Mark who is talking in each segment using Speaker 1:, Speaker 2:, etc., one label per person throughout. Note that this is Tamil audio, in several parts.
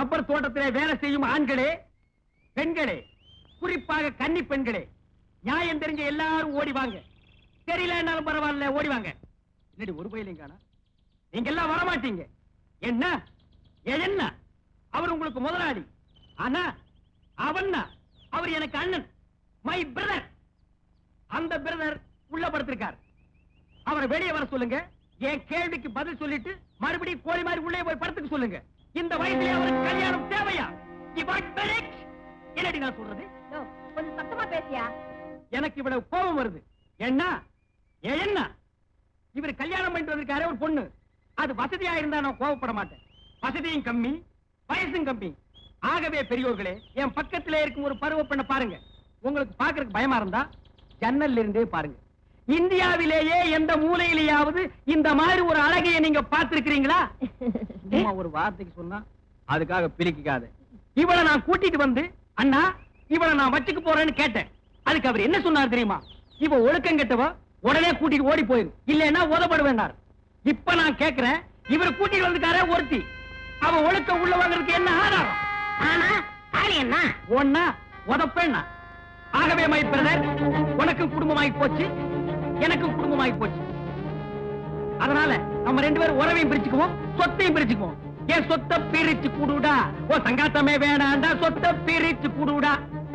Speaker 1: ரப்பர் தோட்டத்திலே வேலை செய்யும் ஆண்களே பெண்களே குறிப்பாக கன்னி பெண்களே நியாயம் தெரிஞ்ச எல்லாரும் ஓடி வாங்க தெரியலன்னாலும் பரவாயில்ல ஓடி வாங்க என்னடி ஒரு பயிலையும் காணா நீங்க எல்லாம் வரமாட்டீங்க என்ன என்ன அவர் உங்களுக்கு முதலாளி ஆனா அவன்னா அவர் எனக்கு அண்ணன் மை பிரதர் அந்த பிரதர் உள்ள படுத்திருக்கார் அவரை வெளியே வர சொல்லுங்க என் கேள்விக்கு பதில் சொல்லிட்டு மறுபடியும் கோழி மாதிரி உள்ளே போய் படத்துக்கு சொல்லுங்க இந்த வயசுல அவருக்கு கல்யாணம் தேவையா You want marriage? என்னடி நான் சொல்றது
Speaker 2: கொஞ்சம் சத்தமா பேசியா
Speaker 1: எனக்கு இவ்வளவு கோபம் வருது என்ன ஏன் என்ன இவர் கல்யாணம் பண்ணிட்டு வந்திருக்காரே ஒரு பொண்ணு அது வசதியா இருந்தா நான் கோபப்பட மாட்டேன் வசதியும் கம்மி வயசும் கம்மி ஆகவே பெரியோர்களே என் பக்கத்துல இருக்கும் ஒரு பருவ பெண்ணை பாருங்க உங்களுக்கு பாக்குறதுக்கு பயமா இருந்தா ஜன்னல்ல இருந்தே பாருங்க இந்தியாவிலேயே எந்த மூலையிலேயாவது இந்த மாதிரி ஒரு அழகைய நீங்க பார்த்திருக்கிறீங்களா சும்மா ஒரு வார்த்தைக்கு சொன்னா அதுக்காக பிரிக்காத இவளை நான் கூட்டிட்டு வந்து அண்ணா இவளை நான் வச்சுக்க போறேன்னு கேட்டேன் அதுக்கு அவர் என்ன சொன்னார் தெரியுமா இவ ஒழுக்கம் கெட்டவ உடனே கூட்டிட்டு ஓடி போயிரு இல்லைன்னா உதப்பட வேண்டார் இப்ப நான் கேக்குறேன் இவர் கூட்டிட்டு வந்துட்டாரே ஒருத்தி அவ ஒழுக்கம் உள்ள வாங்குறதுக்கு என்ன ஆதாரம்
Speaker 2: ஆனா ஆளு என்ன
Speaker 1: ஒன்னா உதப்பேன்னா ஆகவே மை பிரதர் உனக்கும் குடும்பமாகி போச்சு எனக்கும் குடும்பமாகி போச்சு அதனால நம்ம ரெண்டு பேரும் உறவையும் பிரிச்சுக்குவோம் சொத்தையும் பிரிச்சுக்குவோம் ஏன் சொத்தை பிரிச்சு குடுடா ஓ சங்காத்தமே வேணாண்டா சொத்தை பிரிச்சு குடுடா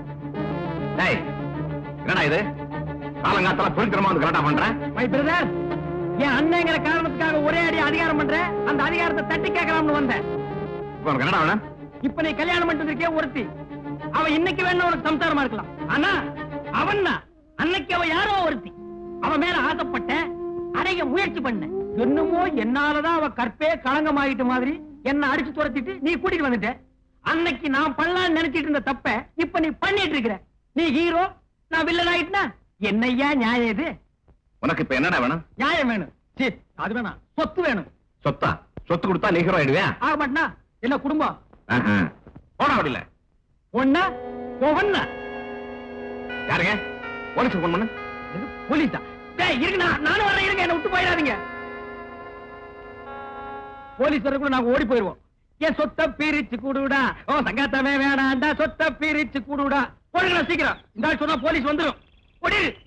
Speaker 3: டேய் என்னடா இது காலங்காத்தால புரிக்கிறமா வந்து கரெக்டா பண்றேன்
Speaker 1: மை பிரதர் என் அண்ணங்கிற காரணத்துக்காக ஒரே அடி அதிகாரம் பண்ற அந்த அதிகாரத்தை தட்டி கேட்கலாம்னு வந்தேன்
Speaker 3: இப்போ உனக்கு என்னடா வேணும்
Speaker 1: இப்ப நீ கல்யாணம் பண்ணிட்டு இருக்கே ஒருத்தி அவ இன்னைக்கு வேணா உனக்கு சம்சாரமா இருக்கலாம் ஆனா அவன் அன்னைக்கு அவ யாரோ ஒருத்தி அவ மேல ஆசைப்பட்ட அடைய முயற்சி பண்ண என்னமோ என்னாலதான் அவ கற்பே களங்கமாயிட்ட மாதிரி என்ன அடிச்சு துரத்திட்டு நீ கூட்டிட்டு வந்துட்ட அன்னைக்கு நான் பண்ணலாம்னு நினைச்சிட்டு இருந்த தப்ப இப்ப நீ பண்ணிட்டு இருக்கிற நீ ஹீரோ நான் வில்லன் ஆயிட்டுனா என்னய்யா நியாயம் இது
Speaker 3: உனக்கு இப்ப என்னடா வேணும்
Speaker 1: நியாயம் வேணும் சீ, அது வேணாம் சொத்து வேணும்
Speaker 3: சொத்தா சொத்து கொடுத்தா நீ ஹீரோ ஆயிடுவியா
Speaker 1: ஆக மாட்டா என்ன குடும்பம்
Speaker 3: ஆஹா. போடா முடியல
Speaker 1: ஒன்னா ஒவ்வொன்னா
Speaker 3: யாருங்க போலீஸ் போன் பண்ணு
Speaker 1: இது போலீஸா டேய் இருங்க நான் நானும் வரேன் இருங்க என்ன விட்டு போயிடாதீங்க போலீஸ் வரக்குள்ள நாங்க ஓடி போயிருவோம் என் சொத்த பிரிச்சு கூடுடா ஓ சங்காத்தமே வேணாண்டா சொத்த பிரிச்சு கூடுடா போடுங்க சீக்கிரம் இந்த ஆள் சொன்னா போலீஸ் வந்துரும் ஓடிடு